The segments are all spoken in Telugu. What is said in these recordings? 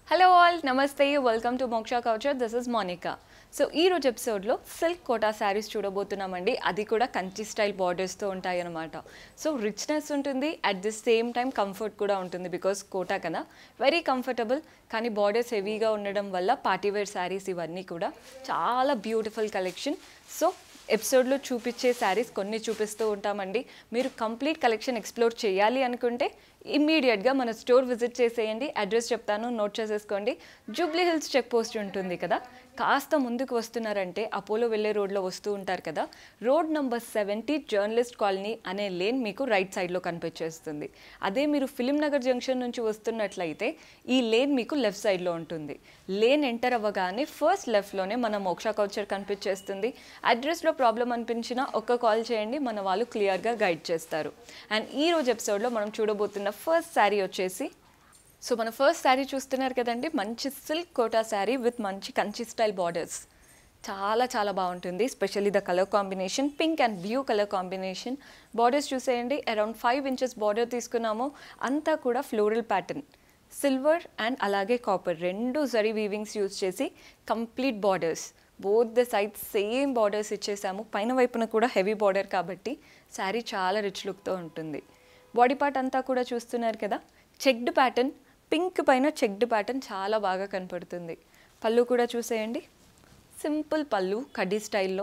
హలో ఆల్ నమస్తే welcome to Moksha couture this is Monika so ఈ రోజు ఎపిసోడ్లో సిల్క్ కోటా శారీస్ చూడబోతున్నామండి అది కూడా కంచి స్టైల్ బార్డర్స్తో ఉంటాయి అనమాట సో రిచ్నెస్ ఉంటుంది at the same time comfort కూడా ఉంటుంది బికాస్ కోటా కదా వెరీ కంఫర్టబుల్ కానీ బార్డర్స్ హెవీగా ఉండడం వల్ల పార్టీవేర్ శారీస్ ఇవన్నీ కూడా చాలా బ్యూటిఫుల్ కలెక్షన్ సో ఎపిసోడ్లో చూపించే శారీస్ కొన్ని చూపిస్తూ ఉంటామండి మీరు కంప్లీట్ కలెక్షన్ ఎక్స్ప్లోర్ చేయాలి అనుకుంటే ఇమ్మీడియట్గా మన స్టోర్ విజిట్ చేసేయండి అడ్రస్ చెప్తాను నోట్ చేసేసుకోండి జూబ్లీ హిల్స్ చెక్ పోస్ట్ ఉంటుంది కదా కాస్త ముందుకు వస్తున్నారంటే అపోలో వెళ్ళే రోడ్లో వస్తూ ఉంటారు కదా road number seventy journalist colony అనే లేన్ మీకు రైట్ సైడ్లో కనిపించేస్తుంది అదే మీరు ఫిలిం నగర్ జంక్షన్ నుంచి వస్తున్నట్లయితే ఈ లేన్ మీకు లెఫ్ట్ సైడ్లో ఉంటుంది లేన్ ఎంటర్ అవ్వగానే ఫస్ట్ లెఫ్ట్లోనే మన మోక్ష కౌచర్ కనిపించేస్తుంది అడ్రస్లో ప్రాబ్లం అనిపించినా ఒక్క కాల్ చేయండి మన వాళ్ళు క్లియర్గా గైడ్ చేస్తారు అండ్ ఈ రోజు ఎపిసోడ్లో మనం చూడబోతున్న ఫస్ట్ శారీ వచ్చేసి సో మన ఫస్ట్ శారీ చూస్తున్నారు కదండి మంచి సిల్క్ కోటా శారీ విత్ మంచి కంచి స్టైల్ బార్డర్స్ చాలా చాలా బాగుంటుంది specially the colour combination pink and blue colour combination borders చూసేయండి అరౌండ్ ఫైవ్ ఇంచెస్ బార్డర్ తీసుకున్నాము అంతా కూడా ఫ్లోరల్ ప్యాటర్న్ సిల్వర్ అండ్ అలాగే కాపర్ రెండు జరీ వీవింగ్స్ యూజ్ చేసి complete borders both the side same borders ఇచ్చేసాము పైన వైపున కూడా హెవీ బార్డర్ కాబట్టి శారీ చాలా రిచ్ లుక్తో ఉంటుంది బాడీ పార్ట్ అంతా కూడా చూస్తున్నారు కదా చెక్డ్ ప్యాటర్న్ పింక్ పైన చెక్డ్ ప్యాటర్న్ చాలా బాగా కనపడుతుంది పళ్ళు కూడా చూసేయండి సింపుల్ పళ్ళు కడ్డీ స్టైల్లో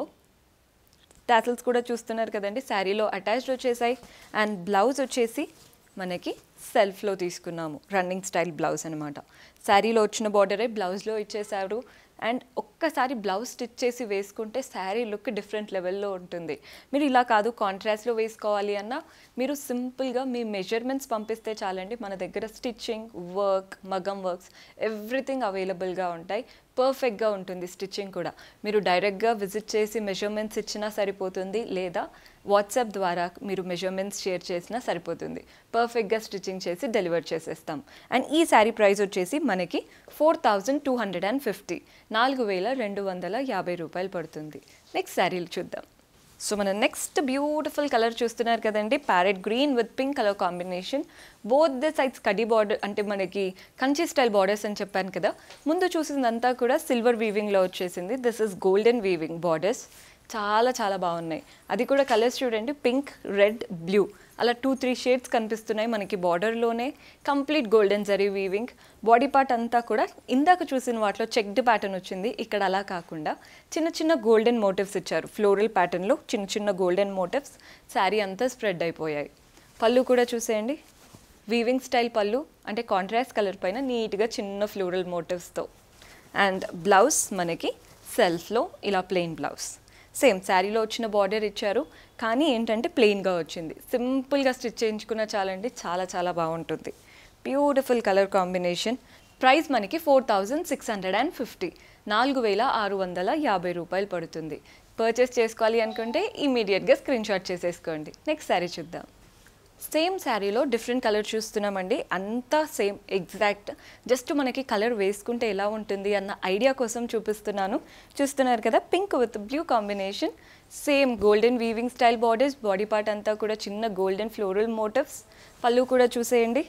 టాసిల్స్ కూడా చూస్తున్నారు కదండి శారీలో అటాచ్డ్ వచ్చేసాయి అండ్ బ్లౌజ్ వచ్చేసి మనకి సెల్ఫ్లో తీసుకున్నాము రన్నింగ్ స్టైల్ బ్లౌజ్ అనమాట శారీలో వచ్చిన బార్డరే బ్లౌజ్లో ఇచ్చేసారు అండ్ ఒక్కసారి బ్లౌజ్ స్టిచ్ చేసి వేసుకుంటే శారీ లుక్ డిఫరెంట్ లెవెల్లో ఉంటుంది మీరు ఇలా కాదు కాంట్రాస్ట్లో వేసుకోవాలి అన్నా మీరు సింపుల్గా మీ మెజర్మెంట్స్ పంపిస్తే చాలండి మన దగ్గర stitching work maggam works everything అవైలబుల్గా ఉంటాయి పర్ఫెక్ట్గా ఉంటుంది స్టిచ్చింగ్ కూడా మీరు డైరెక్ట్గా విజిట్ చేసి మెజర్మెంట్స్ ఇచ్చినా సరిపోతుంది లేదా వాట్సాప్ ద్వారా మీరు మెజర్మెంట్స్ షేర్ చేసినా సరిపోతుంది పర్ఫెక్ట్గా స్టిచ్చింగ్ చేసి డెలివర్ చేసేస్తాం అండ్ ఈ శారీ ప్రైస్ వచ్చేసి మనకి four thousand two hundred and fifty నాలుగు వేల రెండు వందల యాభై రూపాయలు పడుతుంది నెక్స్ట్ శారీలు చూద్దాం సో మన నెక్స్ట్ బ్యూటిఫుల్ కలర్ చూస్తున్నారు కదండి parrot green with pink colour combination both the sides కడి బార్డర్ అంటే మనకి కంచి స్టైల్ బార్డర్స్ అని చెప్పాను కదా ముందు చూసిందంతా కూడా సిల్వర్ వీవింగ్లో వచ్చేసింది this is golden weaving borders చాలా చాలా బాగున్నాయి అది కూడా కలర్స్ చూడండి పింక్ రెడ్ బ్లూ అలా టూ త్రీ షేడ్స్ కనిపిస్తున్నాయి మనకి బార్డర్లోనే complete golden zari weaving body part అంతా కూడా ఇందాక చూసిన వాటిలో చెక్డ్ ప్యాటర్న్ వచ్చింది ఇక్కడ అలా కాకుండా చిన్న చిన్న గోల్డెన్ మోటివ్స్ ఇచ్చారు ఫ్లోరల్ ప్యాటర్న్లో చిన్న చిన్న గోల్డెన్ మోటివ్స్ శారీ అంతా స్ప్రెడ్ అయిపోయాయి పళ్ళు కూడా చూసేయండి వీవింగ్ స్టైల్ పళ్ళు అంటే కాంట్రాస్ట్ కలర్ పైన నీట్గా చిన్న ఫ్లోరల్ మోటివ్స్తో అండ్ బ్లౌజ్ మనకి సెల్ఫ్లో ఇలా ప్లెయిన్ బ్లౌజ్ సేమ్ శారీలో వచ్చిన బార్డర్ ఇచ్చారు కానీ ఏంటంటే ప్లెయిన్గా వచ్చింది సింపుల్గా స్టిచ్ చేయించుకున్న చాలండి చాలా చాలా బాగుంటుంది బ్యూటిఫుల్ కలర్ కాంబినేషన్ ప్రైస్ మనకి four thousand six hundred and fifty నాలుగు వేల ఆరు వందల యాభై రూపాయలు పడుతుంది పర్చేస్ చేసుకోవాలి అనుకుంటే ఇమీడియట్గా స్క్రీన్ షాట్ చేసేసుకోండి నెక్స్ట్ శారీ చూద్దాం సేమ్ శారీలో డిఫరెంట్ కలర్ చూస్తున్నామండి అంతా సేమ్ ఎగ్జాక్ట్ జస్ట్ మనకి కలర్ వేసుకుంటే ఎలా ఉంటుంది అన్న ఐడియా కోసం చూపిస్తున్నాను చూస్తున్నారు కదా pink with blue combination same golden weaving style borders body part అంతా కూడా చిన్న గోల్డెన్ ఫ్లోరల్ మోటివ్స్ పళ్ళు కూడా చూసేయండి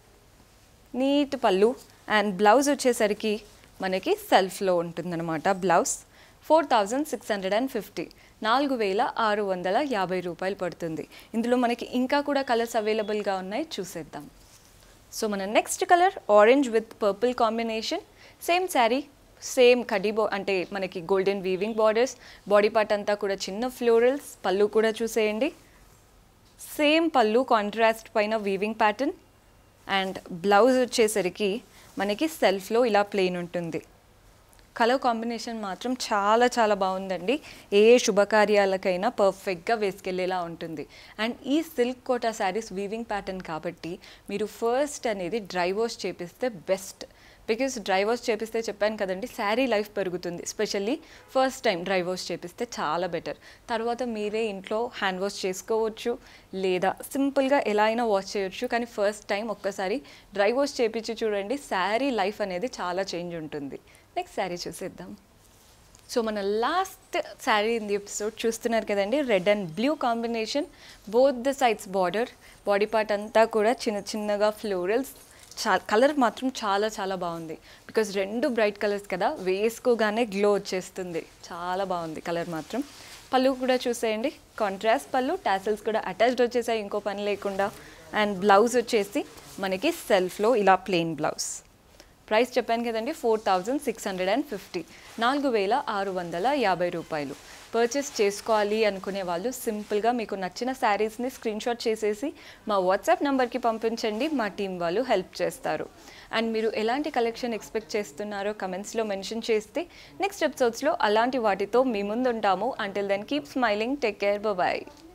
నీట్ పళ్ళు అండ్ బ్లౌజ్ వచ్చేసరికి మనకి సెల్ఫ్లో ఉంటుందన్నమాట blouse four thousand six hundred and fifty నాలుగు వేల ఆరు వందల యాభై రూపాయలు పడుతుంది ఇందులో మనకి ఇంకా కూడా కలర్స్ అవైలబుల్గా ఉన్నాయి చూసేద్దాం సో మన next colour orange with purple combination same sari same కడీ బో అంటే మనకి golden weaving borders body part అంతా కూడా చిన్న ఫ్లోరల్స్ పళ్ళు కూడా చూసేయండి సేమ్ పళ్ళు కాంట్రాస్ట్ పైన వీవింగ్ ప్యాటర్న్ అండ్ బ్లౌజ్ వచ్చేసరికి మనకి సెల్ఫ్లో ఇలా ప్లెయిన్ ఉంటుంది కలర్ కాంబినేషన్ మాత్రం చాలా చాలా బాగుందండి ఏ శుభకార్యాలకైనా పర్ఫెక్ట్గా వేసుకెళ్ళేలా ఉంటుంది అండ్ ఈ silk kota saris weaving pattern కాబట్టి మీరు ఫస్ట్ అనేది డ్రై వాష్ చేపిస్తే బెస్ట్ బికాస్ డ్రై వాష్ చేపిస్తే చెప్పాను కదండి శారీ లైఫ్ పెరుగుతుంది specially first time dry wash చేపిస్తే చాలా బెటర్ తర్వాత మీరే ఇంట్లో హ్యాండ్ వాష్ చేసుకోవచ్చు లేదా సింపుల్గా ఎలా అయినా వాష్ చేయొచ్చు కానీ ఫస్ట్ టైం ఒక్కసారి డ్రై వాష్ చేపించి చూడండి శారీ లైఫ్ అనేది చాలా చేంజ్ ఉంటుంది నెక్స్ట్ శారీ చూసేద్దాం సో మన last sari in the episode చూస్తున్నారు కదండి red and blue combination both the sides border body part అంతా కూడా చిన్న చిన్నగా ఫ్లోరల్స్ చా కలర్ మాత్రం చాలా చాలా బాగుంది బికాజ్ రెండు బ్రైట్ కలర్స్ కదా వేసుకోగానే గ్లో వచ్చేస్తుంది చాలా బాగుంది కలర్ మాత్రం పళ్ళు కూడా చూసేయండి కాంట్రాస్ట్ పళ్ళు టాసిల్స్ కూడా అటాచ్డ్ వచ్చేసాయి ఇంకో పని లేకుండా అండ్ బ్లౌజ్ వచ్చేసి మనకి సెల్ఫ్లో ఇలా ప్లెయిన్ బ్లౌజ్ ప్రైస్ చెప్పాను కదండి four thousand six hundred and fifty నాలుగు వేల ఆరు వందల యాభై రూపాయలు పర్చేస్ చేసుకోవాలి అనుకునే వాళ్ళు సింపుల్గా మీకు నచ్చిన శారీస్ని స్క్రీన్ షాట్ చేసేసి మా వాట్సాప్ నెంబర్కి పంపించండి మా టీం వాళ్ళు హెల్ప్ చేస్తారు అండ్ మీరు ఎలాంటి కలెక్షన్ ఎక్స్పెక్ట్ చేస్తున్నారో కమెంట్స్లో మెన్షన్ చేస్తే నెక్స్ట్ ఎపిసోడ్స్లో అలాంటి వాటితో మీ ముందు ఉంటాము until then keep smiling take care bye